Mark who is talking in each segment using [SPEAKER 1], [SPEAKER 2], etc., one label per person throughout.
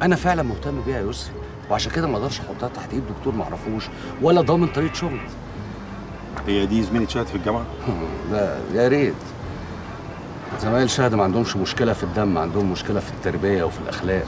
[SPEAKER 1] انا فعلا مهتم بيها يا يسري وعشان كده ما اقدرش احطها تحت ايد دكتور ما اعرفوش ولا ضامن طريقه شغل
[SPEAKER 2] هي دي زميلة شهد في الجامعة؟
[SPEAKER 1] لا يا ريت زمايل شهد ما عندهمش مشكله في الدم عندهم مشكله في التربيه وفي الاخلاق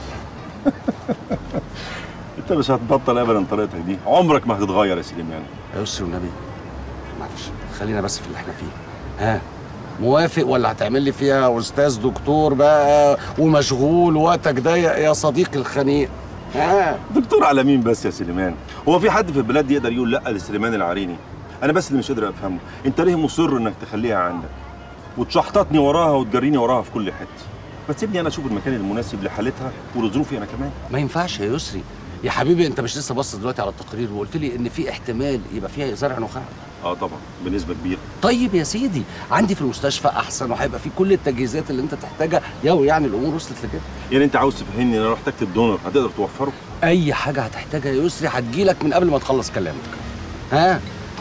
[SPEAKER 2] انت مش هتبطل ابدا طريقتك دي عمرك ما هتتغير يا سليمان
[SPEAKER 1] يا يسري والنبي معلش خلينا بس في اللي احنا فيه ها موافق ولا هتعمل لي فيها استاذ دكتور بقى ومشغول وقتك ضيق يا صديقي الخنيق ها
[SPEAKER 2] دكتور على مين بس يا سليمان هو في حد في البلاد دي يقدر يقول لا لسليمان العريني انا بس اللي مش قادر افهمه انت ليه مصر انك تخليها عندك وتشحططني وراها وتجريني وراها في كل حته ما تسيبني انا اشوف المكان المناسب لحالتها ولظروفي انا كمان
[SPEAKER 1] ما ينفعش يا يسري يا حبيبي انت مش لسه باصص دلوقتي على التقرير وقلت لي ان في احتمال يبقى فيها زرع نخاع
[SPEAKER 2] اه طبعا بنسبه كبيره
[SPEAKER 1] طيب يا سيدي عندي في المستشفى احسن وهيبقى في كل التجهيزات اللي انت تحتاجها لو يعني الامور وصلت لكده
[SPEAKER 2] يعني انت عاوز تفهمني ان انا لو احتجت بدونر هتقدر توفره
[SPEAKER 1] اي حاجه هتحتاجها يا يسري هتجيلك من قبل ما تخلص كلامك ها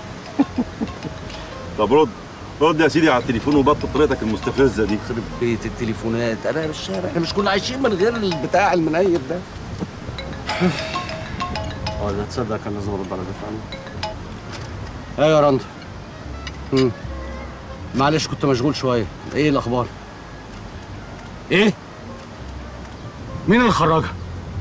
[SPEAKER 2] طب رد رد يا سيدي على التليفون وبطل طريقتك المستفزه دي
[SPEAKER 1] يخرب بيت التليفونات انا مش شارع احنا مش كنا عايشين من غير البتاع المنيل ده اه لا تصدق كان لازم ارد على ده فعلا ايوه يا رندا مم. معلش كنت مشغول شويه ايه الاخبار ايه مين اللي خرجها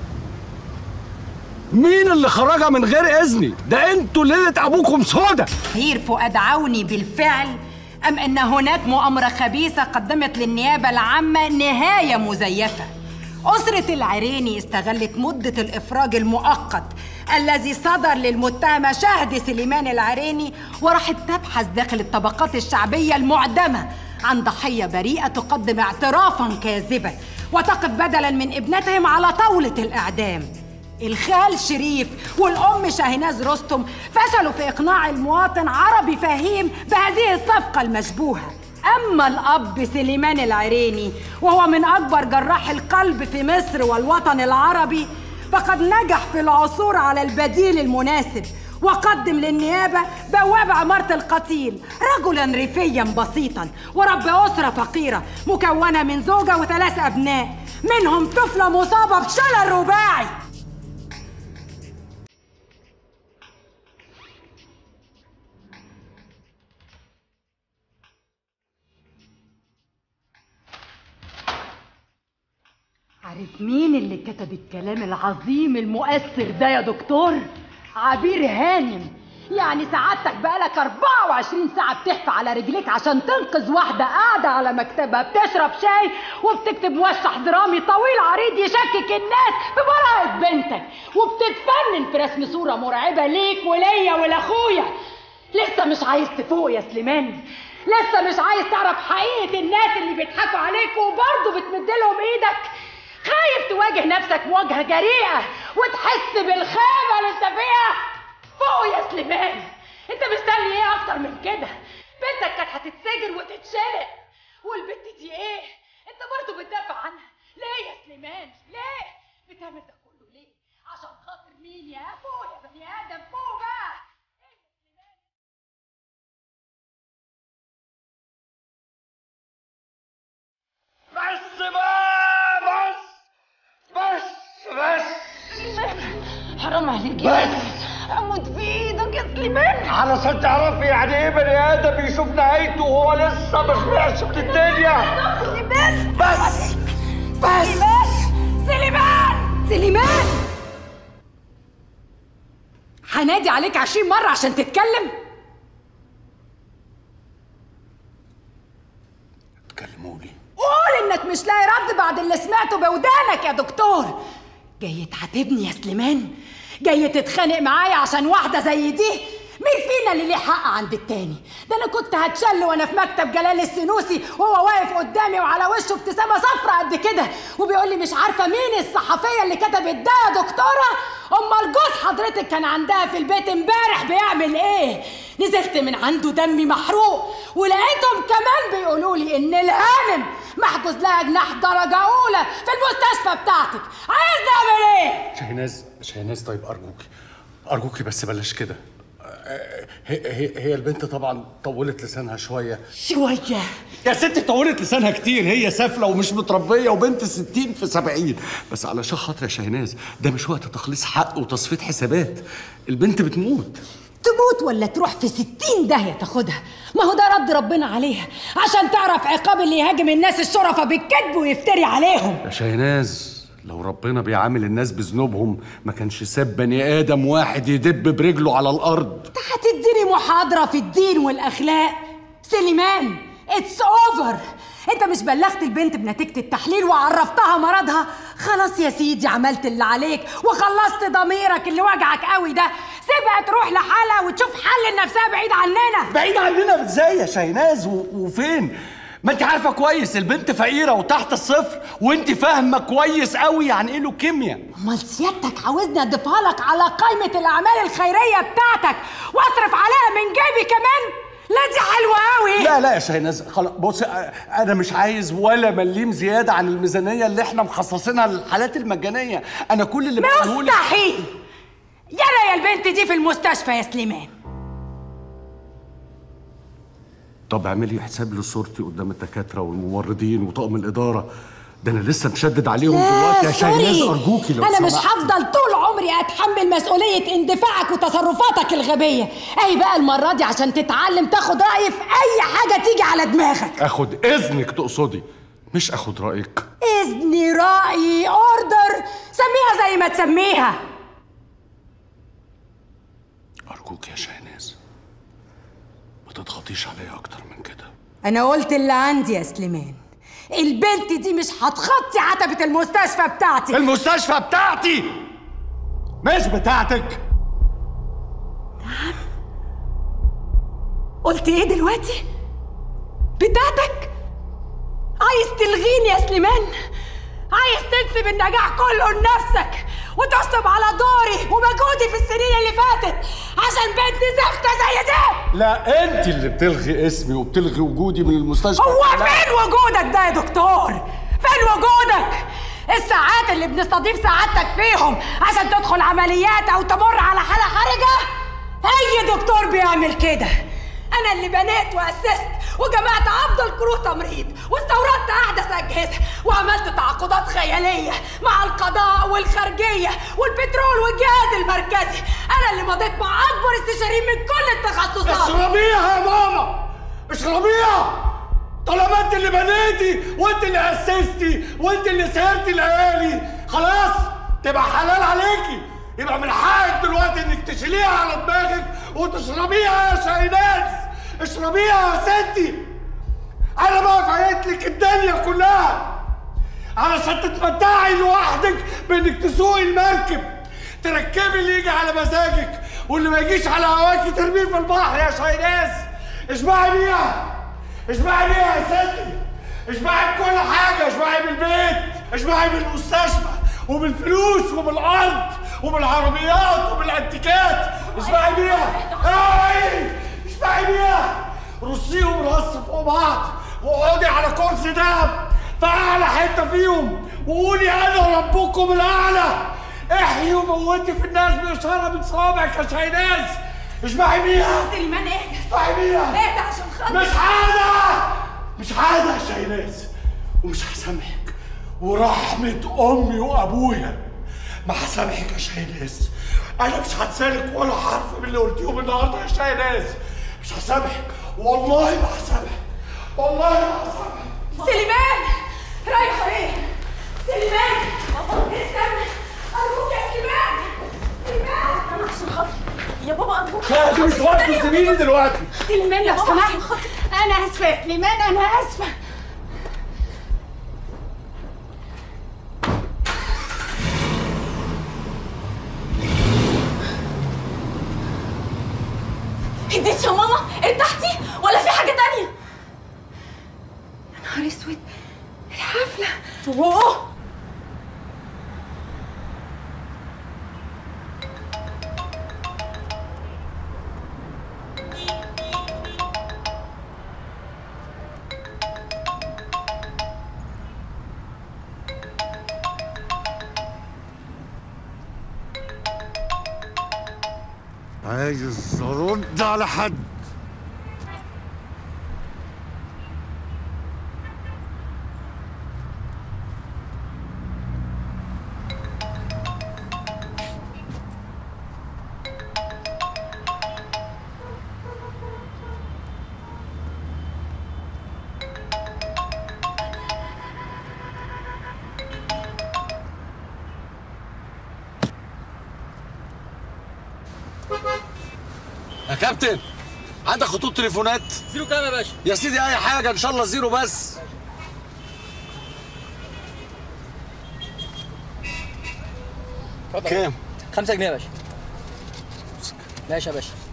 [SPEAKER 1] مين اللي خرجها من غير اذني ده انتوا ليله ابوكم سودا
[SPEAKER 3] هير فؤاد عوني بالفعل أم أن هناك مؤامرة خبيثة قدمت للنيابة العامة نهاية مزيفة أسرة العريني استغلت مدة الإفراج المؤقت الذي صدر للمتهمة شهد سليمان العريني وراحت تبحث داخل الطبقات الشعبية المعدمة عن ضحية بريئة تقدم اعترافا كاذبا وتقف بدلا من ابنتهم على طاولة الإعدام الخال شريف والأم شاهناز رستم فشلوا في إقناع المواطن عربي فهيم بهذه الصفقة المشبوهة أما الأب سليمان العريني وهو من أكبر جراح القلب في مصر والوطن العربي فقد نجح في العثور على البديل المناسب وقدم للنيابة بواب عمارة القتيل رجلا ريفيا بسيطا ورب أسرة فقيرة مكونة من زوجة وثلاث أبناء منهم طفلة مصابة بشلل رباعي عارف مين اللي كتب الكلام العظيم المؤثر ده يا دكتور؟ عبير هانم يعني سعادتك بقالك 24 ساعة بتحفى على رجليك عشان تنقذ واحدة قاعدة على مكتبها بتشرب شاي وبتكتب موشح درامي طويل عريض يشكك الناس ببراءة بنتك وبتتفنن في رسم صورة مرعبة ليك وليا ولاخويا لسه مش عايز تفوق يا سليمان لسه مش عايز تعرف حقيقة الناس اللي بيضحكوا عليك وبرضه بتمد لهم ايدك خايف تواجه نفسك مواجهة جريئة وتحس بالخيبة اللي انت فيها فوق يا سليمان انت مستني ايه اكتر من كده بنتك كانت هتتسجن وتتشلق والبنت دي ايه انت برضه بتدافع عنها ليه يا سليمان ليه بتعمل ده كله ليه عشان خاطر مين يا فوق يا بني ادم فوق بقى
[SPEAKER 4] بس بقى بس بس بس
[SPEAKER 3] حرام عليك يا بس اموت في ايدك يا سليمان
[SPEAKER 4] علشان تعرفي يعني ايه بني ادم يشوف نهايته وهو لسه ما سمعش من الدنيا
[SPEAKER 3] سليمان
[SPEAKER 4] بس بس
[SPEAKER 3] سليمان سليمان سليمان هنادي عليك عشرين مرة عشان تتكلم
[SPEAKER 1] كلموا لي
[SPEAKER 3] قول انك مش لاقي رد بعد اللي سمعته بودانك يا دكتور جاي تعاتبني يا سليمان جاي تتخانق معايا عشان واحدة زي دي مين فينا اللي ليه حق عند التاني ده انا كنت هتشل وانا في مكتب جلال السنوسي وهو واقف قدامي وعلى وشه ابتسامه صفرة قد كده وبيقول لي مش عارفه مين الصحفيه اللي كتبت ده يا دكتوره امال جوز حضرتك كان عندها في البيت امبارح بيعمل ايه نزلت من عنده دمي محروق ولقيتهم كمان بيقولوا لي ان الهانم محجوز لها جناح درجه اولى في المستشفى بتاعتك عايز نعمل ايه
[SPEAKER 1] شاهناز شاهناز طيب ارجوكي ارجوكي بس بلاش كده هي, هي, هي البنت طبعا طولت لسانها شويه
[SPEAKER 3] شوية
[SPEAKER 1] يا ست طولت لسانها كتير هي سافله ومش متربيه وبنت ستين في سبعين بس علشان خاطر يا شاهناز ده مش وقت تخليص حق وتصفيه حسابات البنت بتموت
[SPEAKER 3] تموت ولا تروح في ستين داهية تاخدها ما هو ده رد ربنا عليها عشان تعرف عقاب اللي يهاجم الناس الشرفة بالكذب ويفتري عليهم
[SPEAKER 1] يا شاهناز لو ربنا بيعامل الناس بذنوبهم ما كانش ساب بني ادم واحد يدب برجله على الارض
[SPEAKER 3] انت هتديني محاضرة في الدين والأخلاق سليمان اتس اوفر انت مش بلغت البنت بنتيجة التحليل وعرفتها مرضها خلاص يا سيدي عملت اللي عليك وخلصت ضميرك اللي وجعك قوي ده سيبها تروح لحالها وتشوف حل لنفسها بعيد عننا
[SPEAKER 1] بعيد عننا ازاي يا شاهناز و- وفين ما انت عارفه كويس البنت فقيره وتحت الصفر وانت فاهمه كويس قوي يعني ايه لوكيميا
[SPEAKER 3] امال سيادتك عاوزني اضيفها لك على قائمة الأعمال الخيرية بتاعتك واصرف عليها من جيبي كمان لا دي حلوة قوي
[SPEAKER 1] لا لا يا شاهناز خلاص بص انا مش عايز ولا مليم زياده عن الميزانيه اللي احنا مخصصينها للحالات المجانيه انا كل اللي بقوله لك
[SPEAKER 3] مستحيل يلا يا البنت دي في المستشفى يا سليمان
[SPEAKER 1] طب اعملي حساب لصورتي قدام الدكاتره والممرضين وطاقم الاداره ده انا لسه مشدد عليهم دلوقتي يا شاهناز
[SPEAKER 3] سوري.
[SPEAKER 1] ارجوكي لو
[SPEAKER 3] انا مش
[SPEAKER 1] سمحتي.
[SPEAKER 3] هفضل طول عمري اتحمل مسؤوليه اندفاعك وتصرفاتك الغبيه اي بقى المره دي عشان تتعلم تاخد رايي في اي حاجه تيجي على دماغك
[SPEAKER 1] اخد اذنك تقصدي مش اخد رايك
[SPEAKER 3] اذني رايي اوردر سميها زي ما تسميها
[SPEAKER 1] ارجوك يا شاهناز ما تضغطيش عليا اكتر من كده
[SPEAKER 3] انا قلت اللي عندي يا سليمان البنت دي مش هتخطي عتبه المستشفى بتاعتي
[SPEAKER 1] المستشفى بتاعتي مش بتاعتك
[SPEAKER 3] قلت ايه دلوقتي بتاعتك عايز تلغيني يا سليمان عايز تنسب النجاح كله لنفسك وتشطب على دوري ومجهودي في السنين اللي فاتت عشان بنت زفته زي دي
[SPEAKER 1] لا انت اللي بتلغي اسمي وبتلغي وجودي من المستشفى
[SPEAKER 3] هو
[SPEAKER 1] لا.
[SPEAKER 3] فين وجودك ده يا دكتور فين وجودك الساعات اللي بنستضيف سعادتك فيهم عشان تدخل عمليات او تمر على حاله حرجه اي دكتور بيعمل كده انا اللي بنيت واسست وجمعت افضل كروت تمريض واستوردت احدث اجهزه وعملت تعاقدات خياليه مع القضاء والخارجيه والبترول والجهاز المركزي انا اللي مضيت مع اكبر استشاريين من كل التخصصات
[SPEAKER 1] اشربيها يا ماما اشربيها طالما انت اللي بنيتي وانت اللي اسستي وانت اللي سهرتي الليالي خلاص تبقى حلال عليكي يبقى من حقك دلوقتي انك تشيليها على دماغك وتشربيها يا شاهيناز اشربيها يا ستي انا بقى فايت لك الدنيا كلها علشان تتمتعي لوحدك بانك تسوقي المركب تركبي اللي يجي على مزاجك واللي ما يجيش على هواكي ترميه في البحر يا شايناز اشبعي بيها اشبعي بيها يا ستي اشبعي بكل حاجه اشبعي بالبيت اشبعي بالمستشفى وبالفلوس وبالارض وبالعربيات وبالانتيكات اشبعي بيها اي اشبعي بيها رصيهم رص فوق بعض واقعدي على كرسي دهب في اعلى حته فيهم وقولي انا ربكم الاعلى احيي وموتي في الناس باشاره من صوابعك يا شايناز اشبعي بيها
[SPEAKER 3] سليمان اهدى
[SPEAKER 1] اشبعي بيها
[SPEAKER 3] اهدى عشان خاطر
[SPEAKER 1] مش عادة مش عادة يا شايناز ومش هسامحك ورحمة أمي وأبويا ما هسامحك يا شايناز أنا مش هنسالك ولا حرف من اللي قلتيهم النهاردة يا شايناز مش هسامحك والله ما هسامحك والله ما هسامحك
[SPEAKER 3] سليمان رايح فين سليمان استنى ارجوك يا سليمان سليمان عشان خاطر
[SPEAKER 5] يا بابا ارجوك
[SPEAKER 1] لا دي مش وقت تسيبيني دلوقتي
[SPEAKER 3] سليمان لو سمحت انا اسفه يا سليمان انا اسفه
[SPEAKER 5] هديت يا ماما ارتحتي ولا في حاجه تانية
[SPEAKER 3] نهار اسود الحفله
[SPEAKER 5] اوه
[SPEAKER 1] عايز ارد على حد يا كابتن عندك خطوط تليفونات
[SPEAKER 6] زيرو كام يا باشا؟
[SPEAKER 1] يا سيدي اي حاجه ان شاء الله زيرو بس كام
[SPEAKER 6] 5 جنيه يا باشا ماشي يا باشا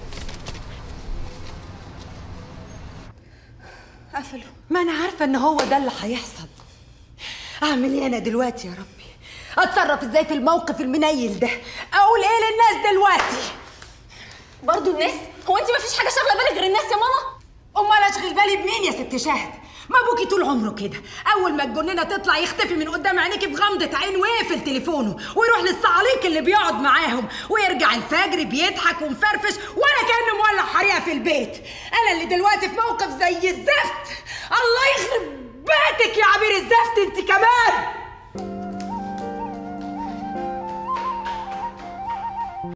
[SPEAKER 3] قفلوا ما انا عارفه ان هو ده اللي هيحصل اعمل ايه انا دلوقتي يا ربي اتصرف ازاي في الموقف المنيل ده اقول ايه للناس دلوقتي
[SPEAKER 5] برضو الناس هو انت مفيش حاجه شاغله بالك غير الناس يا ماما
[SPEAKER 3] امال اشغل بالي بمين يا ست شهد ما ابوكي طول عمره كده اول ما الجنينه تطلع يختفي من قدام عينيكي في غمضه عين ويقفل تليفونه ويروح للصعاليك اللي بيقعد معاهم ويرجع الفجر بيضحك ومفرفش ولا كانه مولع حريقه في البيت انا اللي دلوقتي في موقف زي الزفت الله يخرب بيتك يا عبير الزفت انت كمان